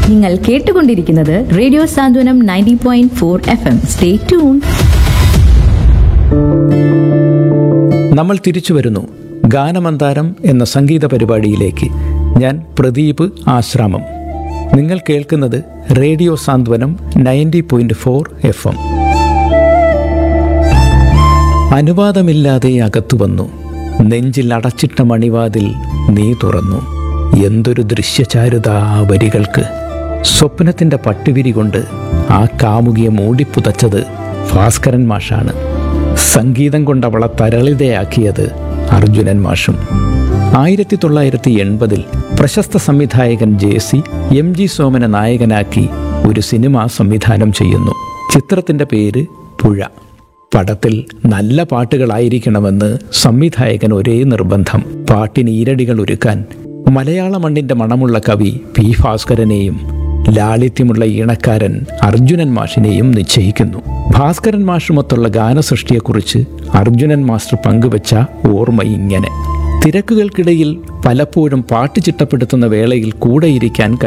നിങ്ങൾ കേട്ടുകൊണ്ടിരിക്കുന്നത് radio Santhwanam ninety point four F M stay tune നമ്മൾ തിരിച്ചു വരുന്നു ഗാനമന്താരം എന്ന സംഗീത പരിപാടിയിലേക്ക് ഞാൻ പ്രദീപ് ആശ്രാമം നിങ്ങൾ കേൾക്കുന്നത് radio Santhwanam ninety point four F M അനുവാദമില്ലാതെ അകത്തു വന്നു നെഞ്ചിൽ അടച്ചിട്ട മണിവാതിൽ നീ തുറന്നു എന്തൊരു ദൃശ്യചാരുത ആ വരികൾക്ക് സ്വപ്നത്തിൻ്റെ പട്ടുവിരി കൊണ്ട് ആ കാമുകിയെ മൂടിപ്പുതച്ചത് ഭാസ്കരൻ മാഷാണ് സംഗീതം കൊണ്ട് അവളെ തരളിതയാക്കിയത് അർജുനൻ മാഷും ആയിരത്തി തൊള്ളായിരത്തി എൺപതിൽ പ്രശസ്ത സംവിധായകൻ ജെ സി എം ജി സോമനെ നായകനാക്കി ഒരു സിനിമ സംവിധാനം ചെയ്യുന്നു ചിത്രത്തിൻ്റെ പേര് പുഴ പടത്തിൽ നല്ല പാട്ടുകളായിരിക്കണമെന്ന് സംവിധായകൻ ഒരേ നിർബന്ധം പാട്ടിന് ഈരടികൾ ഒരുക്കാൻ മലയാള മണ്ണിന്റെ മണമുള്ള കവി പി ഭാസ്കരനെയും ലാളിത്യമുള്ള ഈണക്കാരൻ അർജുനൻ മാഷിനെയും നിശ്ചയിക്കുന്നു ഭാസ്കരൻ മാഷുമൊത്തുള്ള ഗാനസൃഷ്ടിയെക്കുറിച്ച് അർജുനൻ മാസ്റ്റർ പങ്കുവച്ച ഓർമ്മ ഇങ്ങനെ തിരക്കുകൾക്കിടയിൽ പലപ്പോഴും പാട്ട് ചിട്ടപ്പെടുത്തുന്ന വേളയിൽ കൂടെയിരിക്കാൻ